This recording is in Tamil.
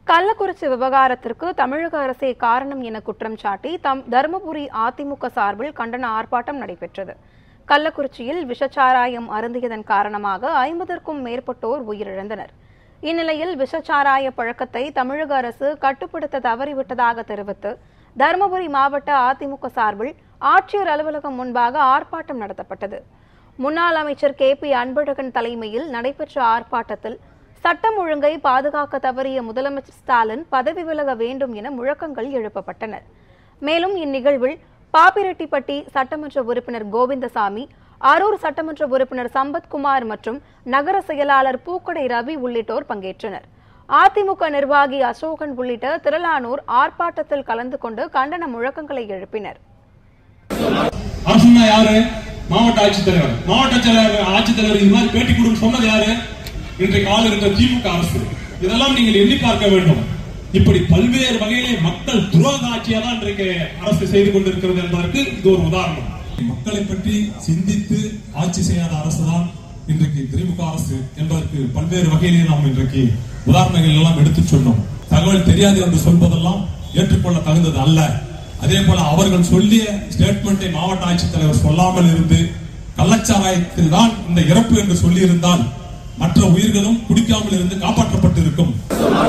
கள்ளக்குறிச்சி விவகாரத்திற்கு தமிழக அரசே காரணம் என குற்றம் சாட்டி தம் தருமபுரி அதிமுக சார்பில் கண்டன ஆர்ப்பாட்டம் நடைபெற்றது கள்ளக்குறிச்சியில் விஷச்சாராயம் அருந்தியதன் காரணமாக ஐம்பதற்கும் மேற்பட்டோர் உயிரிழந்தனர் இந்நிலையில் விஷச்சாராய பழக்கத்தை தமிழக அரசு கட்டுப்படுத்த தவறிவிட்டதாக தெரிவித்து தருமபுரி மாவட்ட அதிமுக சார்பில் ஆட்சியர் அலுவலகம் முன்பாக ஆர்ப்பாட்டம் நடத்தப்பட்டது முன்னாள் அமைச்சர் கே பி அன்பழகன் தலைமையில் நடைபெற்ற ஆர்ப்பாட்டத்தில் சட்டம் ஒழுங்கை பாதுகாக்க தவறிய முதலமைச்சர் ஸ்டாலின் பதவி விலக வேண்டும் என முழக்கங்கள் எழுப்பப்பட்டன மேலும் இந்நிகழ்வில் பாப்பிரெட்டிப்பட்டி சட்டமன்ற உறுப்பினர் கோவிந்தசாமி அரூர் சட்டமன்ற உறுப்பினர் சம்பத்குமார் மற்றும் நகர செயலாளர் பூக்கடை ரவி உள்ளிட்டோர் பங்கேற்றனர் அதிமுக நிர்வாகி அசோகன் உள்ளிட்ட திரளானோர் ஆர்ப்பாட்டத்தில் கலந்து கொண்டு கண்டன முழக்கங்களை எழுப்பினர் அரசுனா யாரு மாவட்ட ஆட்சித்தலைவர் மாவட்ட செயலாளர் ஆட்சித்தலைவர் இது மாதிரி பேட்டி கொடுன்னு சொன்னது யாரு இன்றைக்கு ஆளுகின்ற திமுக அரசு இதெல்லாம் நீங்கள் எண்ணி பார்க்க வேண்டும் இப்படி பல்வேறு வகையிலே மக்கள் துரோக ஆட்சியா தான் இன்றைக்கு அரசு செய்து கொண்டிருக்கிறது என்பதற்கு இது ஒரு உதாரணம் மக்களை பற்றி சிந்தித்து ஆட்சி செய்யாத அரசுதான் இன்றைக்கு திமுக அரசு என்பதற்கு பல்வேறு வகையிலே நாம் இன்றைக்கு உதாரணங்கள் எல்லாம் எடுத்து சொன்னோம் தகவல் தெரியாது என்று சொல்வதெல்லாம் ஏற்றுக்கொள்ள தகுந்தது அல்ல அதே போல அவர்கள் சொல்லிய ஸ்டேட்மெண்ட்டை மாவட்ட ஆட்சித்தலைவர் சொல்லாமல் இருந்து கள்ளச்சாராயத்தில் தான் இந்த இறப்பு என்று சொல்லி இருந்தால் மற்ற உயிர்களும் குடிக்காமல் இருந்து காப்பாற்றப்பட்டிருக்கும்